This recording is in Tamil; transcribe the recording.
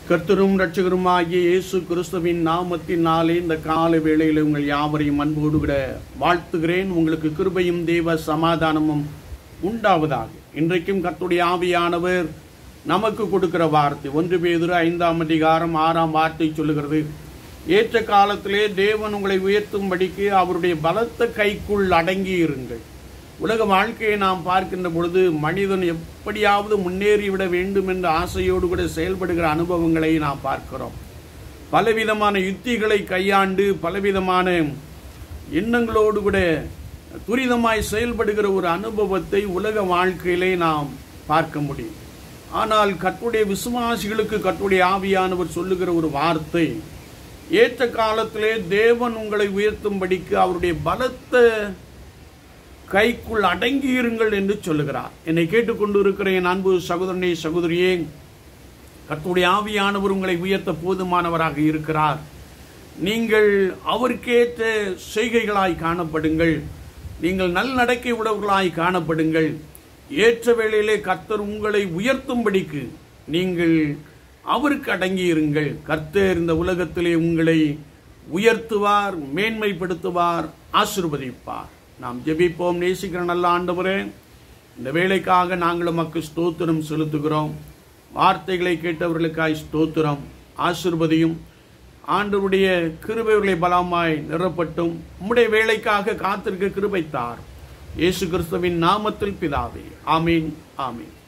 கர்த்தரும் ரட்சகருமாகிய இயேசு கிறிஸ்துவின் நாமத்தினாலே இந்த கால வேளையில் உங்கள் யாவரையும் அன்போடு விட வாழ்த்துகிறேன் உங்களுக்கு கிருபையும் தேவ சமாதானமும் உண்டாவதாக இன்றைக்கும் கர்த்தருடைய ஆவியானவர் நமக்கு கொடுக்கிற வார்த்தை ஒன்று பேதுரு ஐந்தாம் அதிகாரம் ஆறாம் வார்த்தை சொல்லுகிறது ஏற்ற காலத்திலே தேவன் உங்களை உயர்த்தும்படிக்கு அவருடைய பலத்த கைக்குள் அடங்கி இருங்கள் உலக வாழ்க்கையை நாம் பார்க்கின்ற பொழுது மனிதன் எப்படியாவது முன்னேறிவிட வேண்டும் என்ற ஆசையோடு கூட செயல்படுகிற அனுபவங்களை நாம் பார்க்கிறோம் பலவிதமான யுத்திகளை கையாண்டு பலவிதமான எண்ணங்களோடு கூட துரிதமாய் செயல்படுகிற ஒரு அனுபவத்தை உலக வாழ்க்கையிலே நாம் பார்க்க முடியும் ஆனால் கட்டுடைய விசுவாசிகளுக்கு கட்டுடைய ஆவியானவர் சொல்லுகிற ஒரு வார்த்தை ஏற்ற காலத்திலே தேவன் உங்களை உயர்த்தும்படிக்கு அவருடைய பலத்த கைக்குள் அடங்கியிருங்கள் என்று சொல்லுகிறார் என்னை கேட்டுக்கொண்டு இருக்கிற என் அன்பு சகோதரனே சகோதரியே கர்த்தருடைய ஆவியானவர் உங்களை உயர்த்த போதுமானவராக இருக்கிறார் நீங்கள் அவருக்கேற்ற செய்கைகளாய் காணப்படுங்கள் நீங்கள் நல்நடக்கை உடவர்களாய் காணப்படுங்கள் ஏற்ற வேளையிலே கர்த்தர் உங்களை உயர்த்தும்படிக்கு நீங்கள் அவருக்கு அடங்கியிருங்கள் கர்த்தர் இந்த உலகத்திலே உங்களை உயர்த்துவார் மேன்மைப்படுத்துவார் ஆசிர்வதிப்பார் நாம் ஜெபிப்போம் நேசிக்கிற நல்ல ஆண்டவரே இந்த வேலைக்காக நாங்கள் உமக்கு ஸ்தோத்திரம் செலுத்துகிறோம் வார்த்தைகளை கேட்டவர்களுக்காய் ஸ்தோத்திரம் ஆசிர்வதியும் ஆண்டவருடைய கிருபைகளை பலமாய் நிறப்பட்டும் உம்முடைய வேலைக்காக காத்திருக்க கிருபைத்தார் இயேசு கிறிஸ்துவின் நாமத்தில் பிதாவே ஆமீன் ஆமீன்